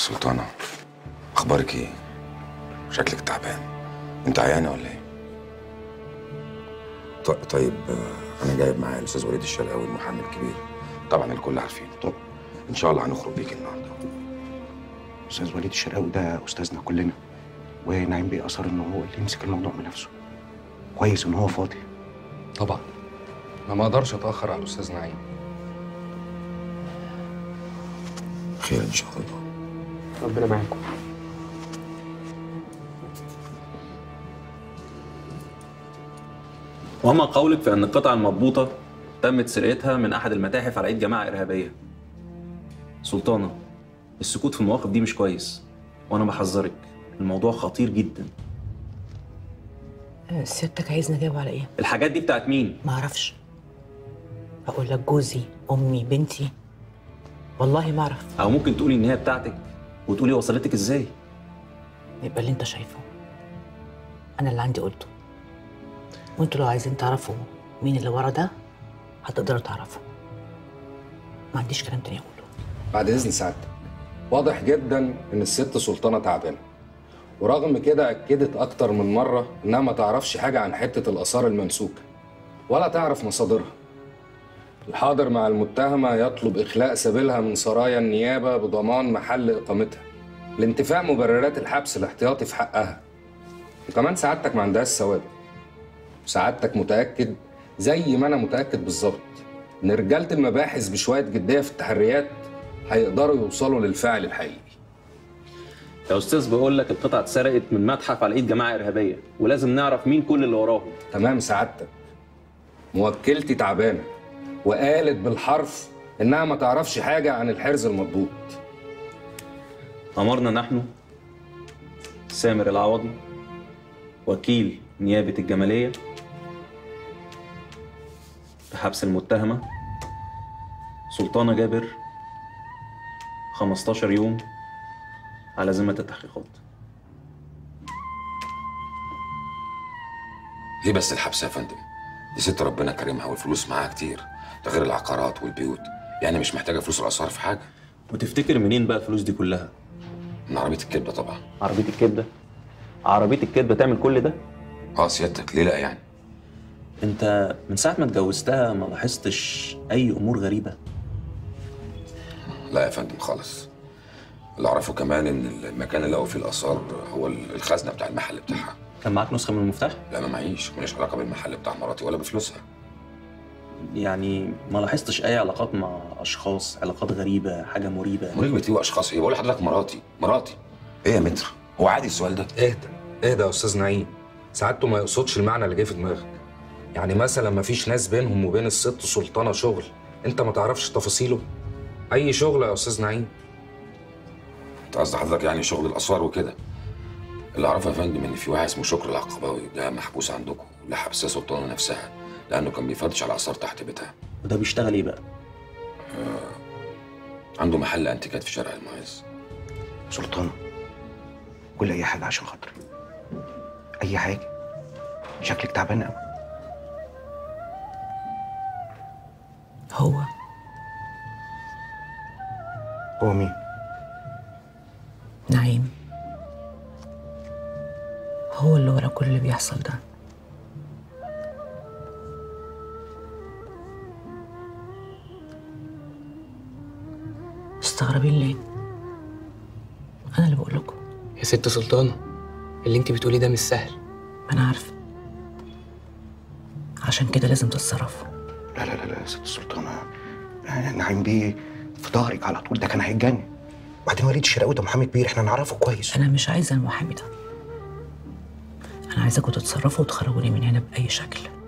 سلطانة أخبارك إيه؟ شكلك تعبان أنت عيانة ولا إيه؟ ط- طيب آه، أنا جايب معايا الأستاذ وليد الشرقاوي المحامي الكبير طبعا الكل عارفينه طب إن شاء الله هنخرج بيك النهارده استاذ وليد الشرقاوي ده استاذنا كلنا ونعيم بيه اصر ان هو اللي يمسك الموضوع بنفسه كويس ان هو فاضي طبعا انا ما اقدرش اتاخر على الاستاذ نعيم خير إن شاء الله ربنا معاكم وما قولك في أن القطع المضبوطة تمت سرقتها من أحد المتاحف على إيد جماعة إرهابية؟ سلطانة السكوت في المواقف دي مش كويس وأنا بحذرك الموضوع خطير جدا آه، سيادتك عايزني اجاوب على ايه؟ الحاجات دي بتاعت مين؟ ما اعرفش اقول لك جوزي امي بنتي والله ما اعرف أو ممكن تقولي إن هي بتاعتك وتقولي وصلتك إزاي؟ يبقى اللي انت شايفه انا اللي عندي قلته وانتوا لو عايزين تعرفوا مين اللي ورا ده هتقدروا تعرفوا ما عنديش كلام تاني اقوله بعد اذن سعادتك واضح جدا ان الست سلطانه تعبانه ورغم كده اكدت اكتر من مره انها ما تعرفش حاجه عن حته الاثار الممسوكه ولا تعرف مصادرها الحاضر مع المتهمه يطلب اخلاء سبيلها من سرايا النيابه بضمان محل اقامتها لانتفاء مبررات الحبس الاحتياطي في حقها وكمان سعادتك ما عندهاش سوابق سعادتك متاكد زي ما انا متاكد بالظبط ان رجاله المباحث بشويه جديه في التحريات هيقدروا يوصلوا للفاعل الحقيقي يا أستاذ بقول لك القطعة اتسرقت من متحف على إيد جماعة إرهابية ولازم نعرف مين كل اللي وراهم تمام سعادتك موكلتي تعبانه وقالت بالحرف انها ما تعرفش حاجه عن الحرز المضبوط أمرنا نحن سامر العوضي وكيل نيابة الجمالية بحبس المتهمة سلطانة جابر 15 يوم على ذمة التحقيقات ليه بس الحبس يا فندم؟ دي ست ربنا كريمها والفلوس معاها كتير ده غير العقارات والبيوت يعني مش محتاجة فلوس الآثار في حاجة وتفتكر منين بقى الفلوس دي كلها؟ من عربية الكبدة طبعا عربية الكبدة عربية الكبدة تعمل كل ده؟ اه سيادتك ليه لا يعني؟ انت من ساعة ما اتجوزتها ما لاحظتش أي أمور غريبة؟ لا يا فندم خالص اللي أعرفه كمان إن المكان اللي لقوا فيه الآثار هو الخزنة بتاع المحل بتاعها كان معاك نسخة من المفتاح؟ لا ما معيش ماليش علاقة بالمحل بتاع مراتي ولا بفلوسها يعني ما لاحظتش أي علاقات مع أشخاص علاقات غريبة حاجة مريبة مريض بتيجي واشخاص ايه بقول لحضرتك مراتي مراتي ايه يا متر هو عادي السؤال ده اهدى اهدى يا استاذ نعيم سعادته ما يقصدش المعنى اللي جه في دماغك يعني مثلا ما فيش ناس بينهم وبين الست سلطانه شغل انت ما تعرفش تفاصيله اي شغل يا استاذ نعيم انت قصد حضرتك يعني شغل الاثار وكده اللي اعرفه يا فندم ان في واحد اسمه شكر العقباوي ده محبوس عندكم اللي حبسها سلطانه نفسها لانه كان بيفتش على اثار تحت بيتها وده بيشتغل إيه بقى؟ عنده محل انتيكات في شارع المعز سلطانة قول اي حاجه عشان خاطري اي حاجه شكلك تعبان قوي هو هو مين نعيم هو اللي ورا كل اللي بيحصل ده مستغربين ليه؟ أنا اللي بقول لكم يا ست سلطانة اللي انت بتقوليه ده مش سهل أنا عارفة عشان كده لازم تتصرفوا لا لا لا لا يا ست السلطانه آه، نعيم بيه في ظهرك على طول ده كان هيتجنن وبعدين وليد الشرقاوي ده محامي كبير احنا نعرفه كويس أنا مش عايزة المحامي ده أنا عايزاكم تتصرفوا وتخرجوني من هنا بأي شكل